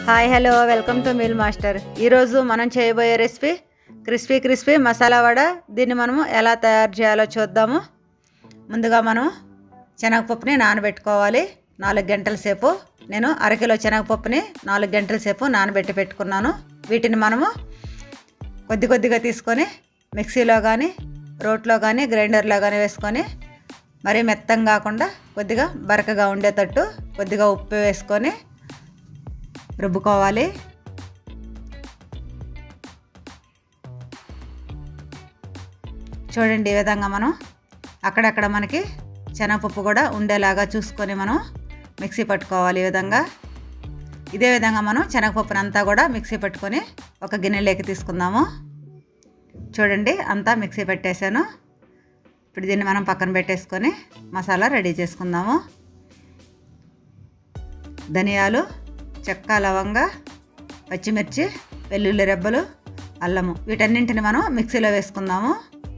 hi hello welcome to meal master ఈరోజు మనం చేయబోయే recipe crispy crispy masala vada దీన్ని మనము ఎలా తయారు చేయాలో చూద్దాము ముందుగా మనం శనగపప్పుని నానబెట్టుకోవాలి నాలుగు గంటల సేపు నేను అరకిలో శనగపప్పుని నాలుగు గంటల సేపు నానబెట్టి పెట్టుకున్నాను వీటిని మనము కొద్ది కొద్దిగా తీసుకొని మిక్సీలో కానీ రోట్లో కానీ గ్రైండర్లో కానీ వేసుకొని మరీ మెత్తం కాకుండా కొద్దిగా బరకగా ఉండేటట్టు కొద్దిగా ఉప్పు వేసుకొని రుబ్బుకోవాలి చూడండి ఈ విధంగా మనం అక్కడక్కడ మనకి శనగపప్పు కూడా ఉండేలాగా చూసుకొని మనం మిక్సీ పట్టుకోవాలి ఈ విధంగా ఇదే విధంగా మనం శనగపప్పుని అంతా కూడా మిక్సీ పట్టుకొని ఒక గిన్నెలోకి తీసుకుందాము చూడండి అంతా మిక్సీ పెట్టేశాను ఇప్పుడు దీన్ని మనం పక్కన పెట్టేసుకొని మసాలా రెడీ చేసుకుందాము ధనియాలు చెక్క లవంగ పచ్చిమిర్చి వెల్లుల్లి రెబ్బలు అల్లము వీటన్నింటిని మనం మిక్సీలో వేసుకుందాము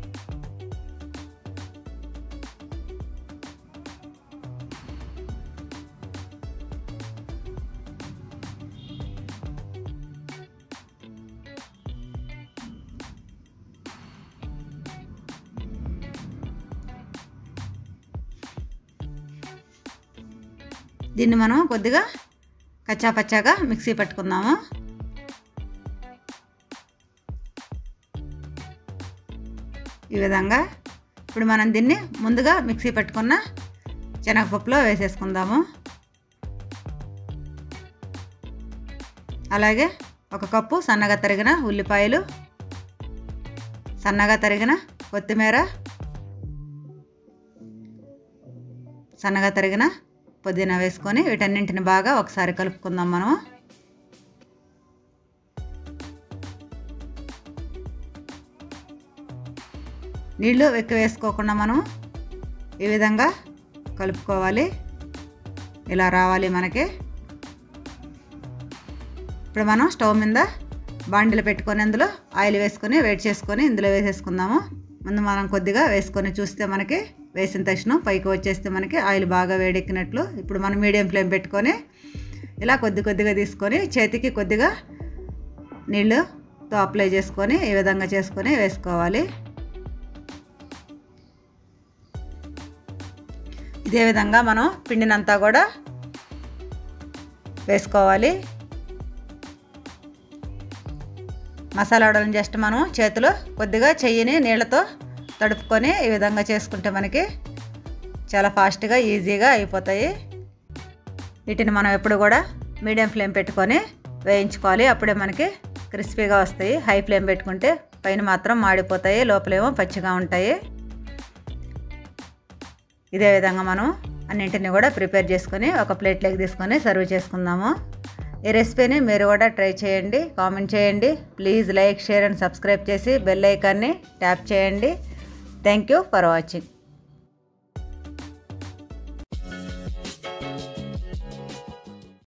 దీన్ని మనం కొద్దిగా కచ్చా పచ్చాగా మిక్సీ పట్టుకుందాము ఈ విధంగా ఇప్పుడు మనం దీన్ని ముందుగా మిక్సీ పట్టుకున్న శనగపప్పులో వేసేసుకుందాము అలాగే ఒక కప్పు సన్నగా తరిగిన ఉల్లిపాయలు సన్నగా తరిగిన కొత్తిమీర సన్నగా తరిగిన పుదీనా వేసుకొని వీటన్నింటిని బాగా ఒకసారి కలుపుకుందాం మనం నీళ్ళు ఎక్కువ వేసుకోకుండా మనం ఈ విధంగా కలుపుకోవాలి ఇలా రావాలి మనకి ఇప్పుడు మనం స్టవ్ మీద బాండిలు పెట్టుకొని అందులో ఆయిల్ వేసుకొని వేడి చేసుకొని ఇందులో వేసేసుకుందాము ముందు మనం కొద్దిగా వేసుకొని చూస్తే మనకి వేసిన తక్షణం పైకి వచ్చేస్తే మనకి ఆయిల్ బాగా వేడెక్కినట్లు ఇప్పుడు మనం మీడియం ఫ్లేమ్ పెట్టుకొని ఇలా కొద్ది కొద్దిగా తీసుకొని చేతికి కొద్దిగా నీళ్ళుతో అప్లై చేసుకొని ఈ విధంగా చేసుకొని వేసుకోవాలి ఇదే విధంగా మనం పిండినంతా కూడా వేసుకోవాలి మసాలా వడలను జస్ట్ మనం చేతిలో కొద్దిగా చెయ్యిని నీళ్ళతో తడుపుకొని ఈ విధంగా చేసుకుంటే మనకి చాలా ఫాస్ట్గా ఈజీగా అయిపోతాయి వీటిని మనం ఎప్పుడు కూడా మీడియం ఫ్లేమ్ పెట్టుకొని వేయించుకోవాలి అప్పుడే మనకి క్రిస్పీగా వస్తాయి హై ఫ్లేమ్ పెట్టుకుంటే పైన మాత్రం మాడిపోతాయి లోపలేమో పచ్చిగా ఉంటాయి ఇదే విధంగా మనం అన్నింటిని కూడా ప్రిపేర్ చేసుకొని ఒక ప్లేట్లోకి తీసుకొని సర్వ్ చేసుకుందాము ఈ రెసిపీని మీరు కూడా ట్రై చేయండి కామెంట్ చేయండి please like share and subscribe చేసి బెల్ ఐకాన్ని ట్యాప్ చేయండి థ్యాంక్ యూ ఫర్ వాచింగ్